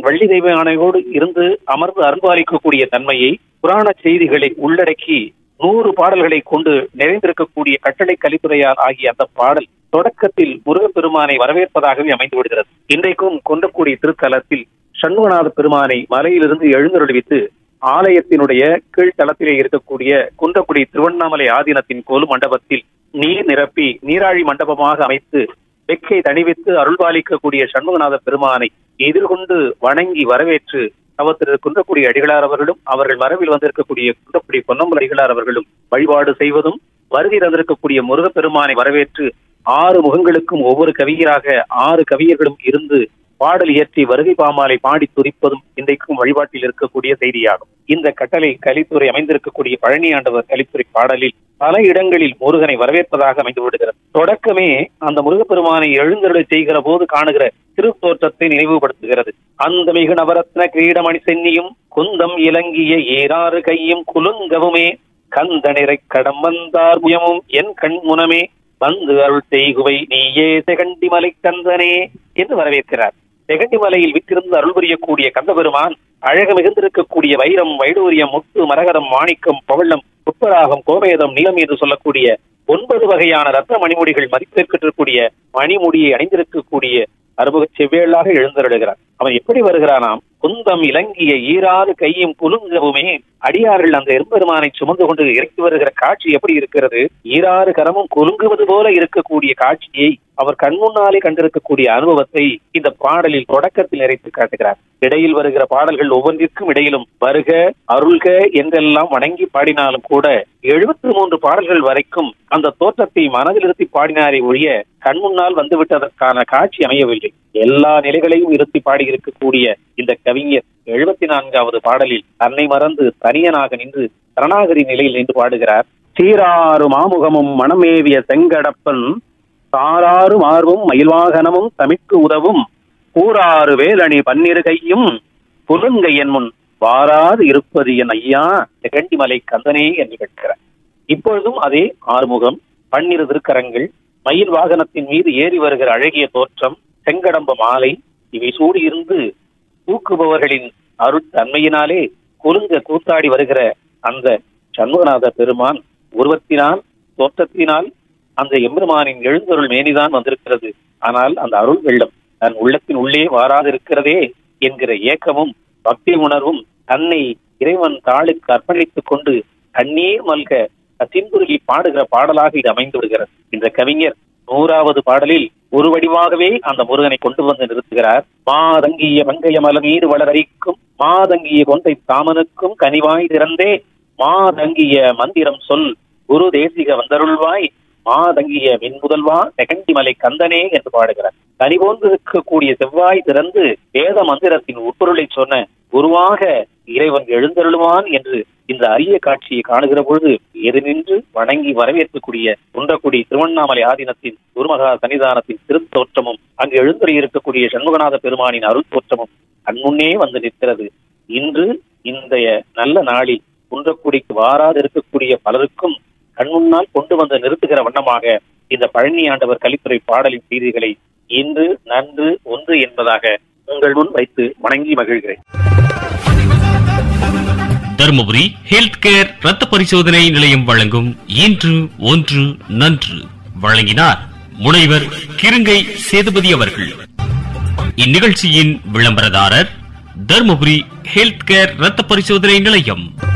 வள்ளி தெய்வ யானையோடு இருந்து அமர்ந்து அருள்பாலிக்கக்கூடிய தன்மையை புராண செய்திகளை உள்ளடக்கி நூறு பாடல்களை கொண்டு நிறைந்திருக்கக்கூடிய கட்டளை கலித்துறையார் ஆகிய அந்த பாடல் தொடக்கத்தில் முருகப்பெருமானை வரவேற்பதாகவே அமைந்து விடுகிறது இன்றைக்கும் கொண்டக்கூடிய திருத்தலத்தில் சண்முகநாத பெருமானை மலையிலிருந்து எழுந்தருளிவித்து ஆலயத்தினுடைய கீழ்த்தளத்திலே இருக்கக்கூடிய குன்றக்குடி திருவண்ணாமலை ஆதீனத்தின் கோலு மண்டபத்தில் நீர் நிரப்பி நீராழி மண்டபமாக அமைத்து வெக்கை தணிவித்து அருள்பாலிக்கக்கூடிய சண்முகநாத பெருமானை எதிர்கொண்டு வணங்கி வரவேற்று அவர் திரு குன்றக்குடி அடிகளார் அவர்களும் அவர்கள் மரபில் வந்திருக்கக்கூடிய குன்றக்குடி பொன்னம்பல அடிகளார் அவர்களும் வழிபாடு செய்வதும் வருகை தந்திருக்கக்கூடிய முருகப்பெருமானை வரவேற்று ஆறு முகங்களுக்கும் ஒவ்வொரு கவியராக ஆறு கவியர்களும் இருந்து பாடல் இயற்றி வருகை பாமாலை பாடி துதிப்பதும் இன்றைக்கும் வழிபாட்டில் இருக்கக்கூடிய செய்தியாகும் இந்த கட்டளை கலித்துறை அமைந்திருக்கக்கூடிய பழனி ஆண்டவர் கலித்துறை பாடலில் பல இடங்களில் முருகனை வரவேற்பதாக அமைந்து விடுகிறது தொடக்கமே அந்த முருகப்பெருமானை எழுந்தருளை செய்கிற போது காணுகிற திருத்தோற்றத்தை நினைவுபடுத்துகிறது அந்த மிகு நவரத்ன கிரீடமணி சென்னியும் குந்தம் இலங்கிய ஏறாறு கையும் குலுங்கவுமே கந்த நிறை கடம் வந்தார் முயமும் என் கண் முனமே வந்து அருள் செய்குவை நீயே செகண்டி மலை கந்தனே என்று வரவேற்கிறார் செகண்டி மலையில் விற்றிருந்து அருள் புரியக்கூடிய கந்தபெருமான் அழகு மிகுந்திருக்கக்கூடிய வைரம் வைடூரியம் முத்து மரகதம் மாணிக்கம் பவள்ளம் புப்பராகம் கோவேதம் நீலம் என்று சொல்லக்கூடிய ஒன்பது வகையான ரத்ன மணிமுடிகள் மதிப்பிற்கக்கூடிய மணிமுடியை அணிந்திருக்கக்கூடிய அறுமுக செவ்வேளாக எழுந்தருளுகிறார் அவன் எப்படி வருகிறானாம் குந்தம் இலங்கிய ஈராறு கையும் குலுங்கவுமே அடியார்கள் அந்த எம்பெருமானை சுமந்து கொண்டு இறக்கி வருகிற காட்சி எப்படி இருக்கிறது ஈராறு கரமும் குலுங்குவது போல இருக்கக்கூடிய காட்சியை அவர் கண்முன்னாலே கண்டிருக்கக்கூடிய அனுபவத்தை இந்த பாடலில் தொடக்கத்தில் நிறைத்து காட்டுகிறார் இடையில் வருகிற பாடல்கள் ஒவ்வொன்றிற்கும் இடையிலும் வருக அருள்க என்றெல்லாம் வணங்கி பாடினாலும் கூட எழுபத்தி மூன்று பாடல்கள் வரைக்கும் அந்த தோற்றத்தை மனதில் இருத்தி பாடினாரே ஒழிய கண்முன்னால் வந்துவிட்டதற்கான காட்சி அமையவில்லை எல்லா நிலைகளையும் இருத்தி பாடியிருக்கக்கூடிய இந்த கவிஞர் எழுபத்தி நான்காவது பாடலில் தன்னை மறந்து தனியனாக நின்று சரணாகரி நிலையில் நின்று பாடுகிறார் சீராறு மாமுகமும் மணமேவிய செங்கடப்பன் தாராறு மார்பும் மயில்வாகனமும் தமிழ்க்கு உதவும் கூறாறு வேலணி பன்னிரு கையும் புலுங்கையன் முன் வாராது இருப்பது என் ஐயா செகண்டிமலை கந்தனே என்று கேட்கிறார் இப்பொழுதும் அதே ஆறுமுகம் பன்னிரு திருக்கரங்கள் மயில் வாகனத்தின் மீது ஏறி வருகிற அழகிய தோற்றம் செங்கடம்ப மாலை இவை சூடியிருந்து தூக்குபவர்களின் அருட்தன்மையினாலே குலுங்க கூத்தாடி வருகிற அந்த சண்முகநாத பெருமான் உருவத்தினால் தோற்றத்தினால் அந்த எம்பெருமானின் எழுந்தருள் மேனிதான் வந்திருக்கிறது ஆனால் அந்த அருள் வெள்ளம் தன் உள்ளத்தின் உள்ளே வாராதிருக்கிறதே என்கிற ஏக்கமும் பக்தி உணர்வும் தன்னை இறைவன் தாளுக்கு அர்ப்பணித்துக் கொண்டு கண்ணீர் மல்க தின்புருகி பாடுகிற பாடலாக இது அமைந்து விடுகிறது இந்த கவிஞர் நூறாவது பாடலில் ஒரு வடிவாகவே அந்த முருகனை கொண்டு வந்து நிறுத்துகிறார் மாதங்கிய மங்கைய மலமீது வளரரிக்கும் மாதங்கிய கொண்டை தாமனுக்கும் கனிவாய் திறந்தே மாதங்கிய மந்திரம் சொல் குரு தேசிக வந்தருள்வாய் மாதங்கிய மின்முதல்வா நெகண்டிமலை கந்தனே என்று பாடுகிறார் கனி போன்று இருக்கக்கூடிய செவ்வாய் திறந்து வேத மந்திரத்தின் உட்பொருளை சொன்ன குருவாக இறைவன் எழுந்தருளுவான் என்று இந்த அரிய காட்சியை காணுகிற பொழுது எது நின்று வணங்கி வரவேற்கக்கூடிய குன்றக்குடி திருவண்ணாமலை ஆதீனத்தின் குருமகா சன்னிதானத்தின் திருத்தோற்றமும் அங்கு எழுந்தறி இருக்கக்கூடிய சண்முகநாத பெருமானின் அருள் தோற்றமும் கண்முன்னே வந்து நிற்கிறது இன்று இந்த நல்ல நாளில் குன்றக்குடிக்கு வாராது இருக்கக்கூடிய பலருக்கும் கண்முன்னால் கொண்டு வந்து நிறுத்துகிற வண்ணமாக இந்த பழனி ஆண்டவர் கலித்துறை பாடலின் செய்திகளை இன்று நன்று ஒன்று என்பதாக உங்கள் முன் வைத்து வணங்கி மகிழ்கிறேன் தருமபுரி ஹெல்த் கேர் ரத்த பரிசோதனை நிலையம் வழங்கும் இன்று ஒன்று நன்று வழங்கினார் முனைவர் கிருங்கை சேதுபதி அவர்கள் இந்நிகழ்ச்சியின் விளம்பரதாரர் தருமபுரி ஹெல்த் கேர் ரத்த பரிசோதனை நிலையம்